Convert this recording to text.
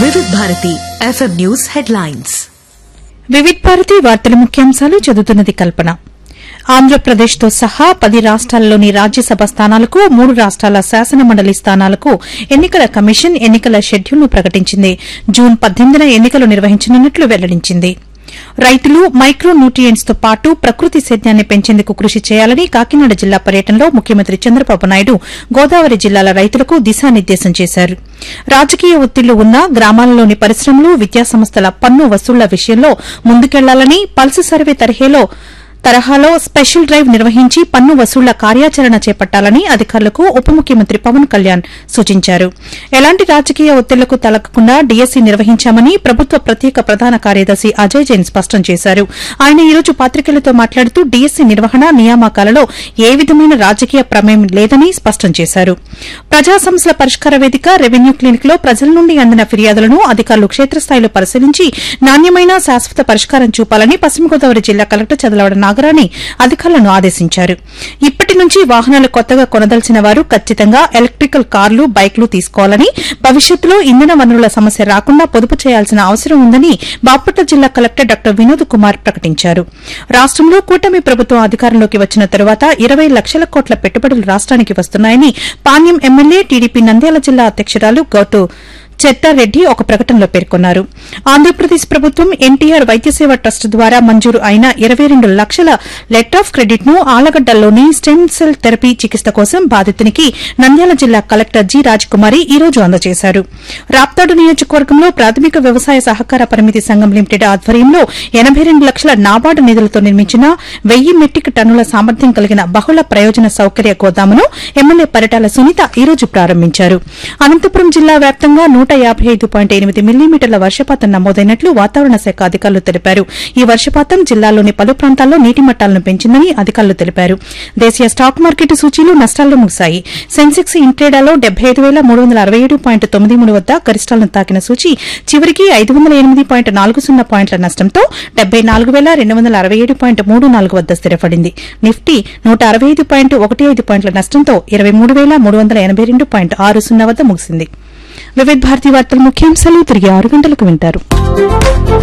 వివిధ Bharati F M news headlines Vividh Bharati వార్తల ముఖ్యాంశాలు చదువుతున్నది కల్పన ఆంధ్రప్రదేశ్తో సహా పది రాష్ట్రాల్లోని రాజ్యసభ స్థానాలకు మూడు రాష్ట్రాల శాసనమండలి స్థానాలకు ఎన్నికల కమిషన్ ఎన్నికల షెడ్యూల్ను ప్రకటించింది జూన్ పద్దెనిమిదిన ఎన్నికలు నిర్వహించనున్నట్లు వెల్లడించింది రైతులు మైక్రో న్యూట్రియంట్స్ తో పాటు ప్రకృతి సేద్యాన్ని పెంచేందుకు కృషి చేయాలని కాకినాడ జిల్లా పర్యటనలో ముఖ్యమంత్రి చంద్రబాబు నాయుడు గోదావరి జిల్లాల రైతులకు దిశానిర్దేశం చేశారు రాజకీయ ఒత్తిళ్లు ఉన్న గ్రామాలలోని పరిశ్రమలు విద్యాసంస్థల పన్ను వసూళ్ల విషయంలో ముందుకెళ్లాలని పల్స్ సర్వే తరహాలో తరహాలో స్పెషల్ డ్రైవ్ నిర్వహించి పన్ను వసూళ్ల కార్యాచరణ చేపట్టాలని అధికారులకు ఉప ముఖ్యమంత్రి పవన్ కళ్యాణ్ సూచించారు ఎలాంటి రాజకీయ ఒత్తిళ్లకు తలగకుండా డీఎస్సీ నిర్వహించామని ప్రభుత్వ ప్రత్యేక ప్రధాన కార్యదర్శి అజయ్ జైన్ స్పష్టం చేశారు ఆయన ఈ రోజు పాత్రికేయులతో మాట్లాడుతూ డీఎస్సీ నిర్వహణ నియామకాలలో ఏ విధమైన రాజకీయ ప్రమేయం లేదని స్పష్టం చేశారు ప్రజా సమస్యల పరిష్కార వేదిక రెవెన్యూ క్లినిక్ లో ప్రజల నుండి అందిన ఫిర్యాదులను అధికారులు క్షేత్రస్థాయిలో పరిశీలించి నాణ్యమైన శాశ్వత పరిష్కారం చూపాలని పశ్చిమ గోదావరి జిల్లా కలెక్టర్ చదలవాడ నాగరాణి అధికారులను ఆదేశించారు ఇప్పటి నుంచి వాహనాలు కొత్తగా కొనదలిచిన వారు ఖచ్చితంగా ఎలక్ట్రికల్ కార్లు బైక్లు తీసుకోవాలని భవిష్యత్తులో ఇంధన వనరుల సమస్య రాకుండా పొదుపు చేయాల్సిన అవసరం ఉందని బాపట్ల జిల్లా కలెక్టర్ డాక్టర్ వినోద్ కుమార్ ప్రకటించారు రాష్టంలో కూటమి ప్రభుత్వం అధికారంలోకి వచ్చిన తరువాత ఇరవై లక్షల కోట్ల పెట్టుబడులు రాష్ట్రానికి వస్తున్నాయని పాణ్యం ఎమ్మెల్యే టీడీపీ నంద్యాల జిల్లా అధ్యక్షురాలు గౌటు చెత్తారెడ్డి ఒక ప్రకటనలో పేర్కొన్నారు ఆంధ్రప్రదేశ్ ప్రభుత్వం ఎన్టీఆర్ వైద్య సేవ ట్రస్ట్ ద్వారా మంజూరు అయిన ఇరవై రెండు లక్షల లెటర్ ఆఫ్ క్రెడిట్ ను ఆలగడ్డల్లోని స్టెమ్ సెల్ థెరపీ చికిత్స కోసం బాధితునికి నంద్యాల జిల్లా కలెక్టర్ జి రాజకుమారి ఈ రోజు అందజేశారు రాప్తాడు నియోజకవర్గంలో ప్రాథమిక వ్యవసాయ సహకార పరిమితి సంఘం లిమిటెడ్ ఆధ్వర్యంలో ఎనబై రెండు లక్షల నాబార్డు నిధులతో నిర్మించిన వెయ్యి మెట్రిక్ టన్నుల సామర్థ్యం కలిగిన బహుళ ప్రయోజన సౌకర్య గోదామును ఎమ్మెల్యే పరిటాల సునీత ఈ రోజు ప్రారంభించారు అనంతపురం జిల్లా వ్యాప్తంగా నూట యాబై ఐదు పాయింట్ ఎనిమిది మిల్లీమీటర్ల వర్షపాతం నమోదైనట్లు వాతావరణ శాఖ అధికారులు తెలిపారు ఈ వర్షపాతం జిల్లాలోని పలు ప్రాంతాల్లో నీటి మట్టాలను పెంచిందని అధికారులు తెలిపారు దేశీయ స్టాక్ మార్కెట్ సూచీలు నష్టాల్లో ముగిశాయి సెన్సెక్స్ ఇంట్రేడాలో డెబ్బై ఐదు వేల మూడు వందల అరవై ఏడు పాయింట్ తొమ్మిది మూడు వద్ద గరిష్టాలను తాకిన సూచి చివరికి ఐదు వందల ఎనిమిది పాయింట్ నాలుగు సున్నా పాయింట్ల నష్టంతో డెబ్బై నాలుగు వేల రెండు వందల అరవై ఏడు పాయింట్ మూడు నాలుగు వద్ద స్థిరపడింది నిఫ్టీ నూట అరవై ఐదు పాయింట్ ఒకటి ఐదు పాయింట్ల నష్టంతో ఇరవై మూడు వేల మూడు వందల ఎనబై రెండు పాయింట్ ఆరు సున్నా వద్ద ముగిసింది వివిధ భారతి వార్తల ముఖ్యాంశాలు తిరిగి ఆరు గంటలకు వింటారు